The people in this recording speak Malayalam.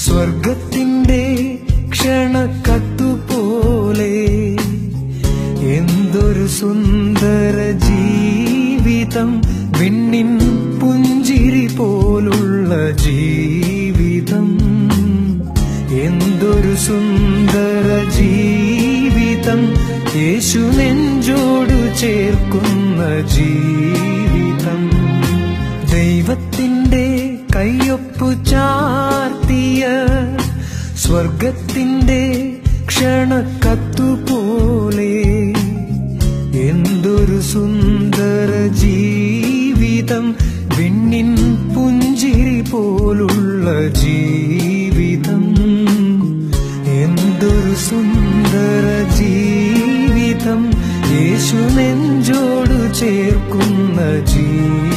സ്വർഗത്തിന്റെ ക്ഷണക്കത്തുപോലെ എന്തൊരു സുന്ദര ജീവിതം വിണ്ണിൻ പുഞ്ചിരി പോലുള്ള ജീവിതം എന്തൊരു സുന്ദര ജീവിതം യേശു നെഞ്ചോടു ചേർക്കുന്ന ജീവിതം ദൈവത്തിന്റെ കയ്യൊപ്പു ചാർത്തിയ സ്വർഗത്തിന്റെ ക്ഷണക്കത്തുപോലെ എന്തൊരു സുന്ദര ജീവിതം വിണ്ണിൻ പുഞ്ചിരി പോലുള്ള ജീവിതം എന്തൊരു സുന്ദര ജീവിതം യേശു നെഞ്ചോടു ചേർക്കുന്ന ജീവിതം